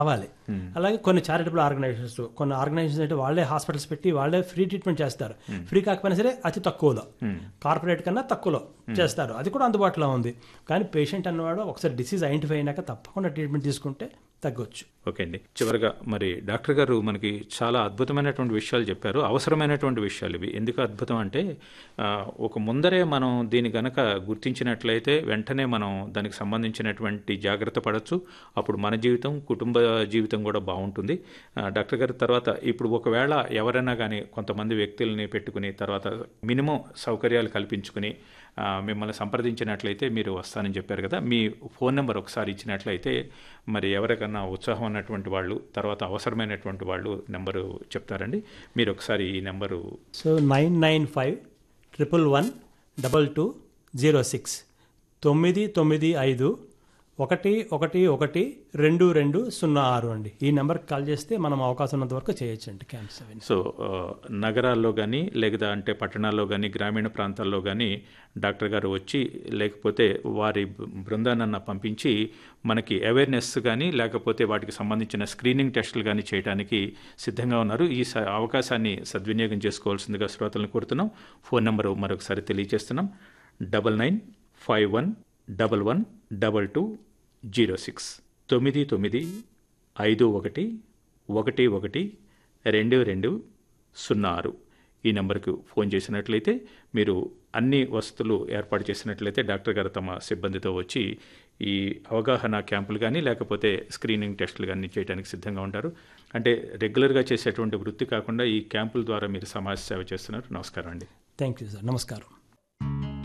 అవ్వాలి అలాగే కొన్ని చారిటబుల్ ఆర్గనైజేషన్స్ కొన్ని ఆర్గనైజేషన్స్ అంటే వాళ్ళే హాస్పిటల్స్ పెట్టి వాళ్ళే ఫ్రీ ట్రీట్మెంట్ చేస్తారు ఫ్రీ కాకపోయినా సరే అతి తక్కువలో కార్పొరేట్ కన్నా తక్కువలో చేస్తారు అది కూడా అందుబాటులో ఉంది కానీ పేషెంట్ అన్నవాడు ఒకసారి డిసీజ్ ఐడెంటిఫై అయినాక తప్పకుండా ట్రీట్మెంట్ తీసుకుంటే తగ్గొచ్చు ఓకే అండి చివరిగా మరి డాక్టర్ గారు మనకి చాలా అద్భుతమైనటువంటి విషయాలు చెప్పారు అవసరమైనటువంటి విషయాలు ఇవి ఎందుకు అద్భుతం అంటే ఆ, ఒక ముందరే మనం దీని గనక గుర్తించినట్లయితే వెంటనే మనం దానికి సంబంధించినటువంటి జాగ్రత్త పడవచ్చు అప్పుడు మన జీవితం కుటుంబ జీవితం కూడా బాగుంటుంది ఆ, డాక్టర్ గారి తర్వాత ఇప్పుడు ఒకవేళ ఎవరైనా కానీ కొంతమంది వ్యక్తుల్ని పెట్టుకుని తర్వాత మినిమం సౌకర్యాలు కల్పించుకుని ఆ, మిమ్మల్ని సంప్రదించినట్లయితే మీరు వస్తానని చెప్పారు కదా మీ ఫోన్ నెంబర్ ఒకసారి ఇచ్చినట్లయితే మరి ఎవరికన్నా ఉత్సాహం ఉన్నటువంటి వాళ్ళు తర్వాత అవసరమైనటువంటి వాళ్ళు నెంబరు చెప్తారండి మీరు ఒకసారి ఈ number so nine nine five triple one double two zero six తొమ్మిది తొమ్మిది ఐదు ఒకటి ఒకటి ఒకటి రెండు రెండు సున్నా ఆరు అండి ఈ నెంబర్కి కాల్ చేస్తే మనం అవకాశం ఉన్నంత వరకు చేయొచ్చు అండి క్యాంప్స్ అవన్నీ సో ఆ, నగరాల్లో కానీ లేదా అంటే పట్టణాల్లో కానీ గ్రామీణ ప్రాంతాల్లో కానీ డాక్టర్ గారు వచ్చి లేకపోతే వారి బృందానన్న పంపించి మనకి అవేర్నెస్ కానీ లేకపోతే వాటికి సంబంధించిన స్క్రీనింగ్ టెస్టులు కానీ చేయడానికి సిద్ధంగా ఉన్నారు ఈ స- అవకాశాన్ని సద్వినియోగం చేసుకోవాల్సిందిగా శ్రోతలను కోరుతున్నాం ఫోన్ నెంబరు మరొకసారి తెలియజేస్తున్నాం double nine five one double one double two zero six తొమ్మిది తొమ్మిది ఐదు ఒకటి ఒకటి ఒకటి రెండు రెండు సున్నా ఆరు ఈ నెంబర్కు ఫోన్ చేసినట్లయితే మీరు అన్ని వసతులు ఏర్పాటు చేసినట్లయితే డాక్టర్ గారు తమ సిబ్బందితో వచ్చి ఈ అవగాహన క్యాంపులు కానీ లేకపోతే స్క్రీనింగ్ టెస్టులు కానీ చేయడానికి సిద్ధంగా ఉంటారు అంటే రెగ్యులర్గా చేసేటువంటి వృత్తి కాకుండా ఈ క్యాంపుల ద్వారా మీరు సమాజ సేవ చేస్తున్నారు నమస్కారం అండి థ్యాంక్ యూ సార్ నమస్కారం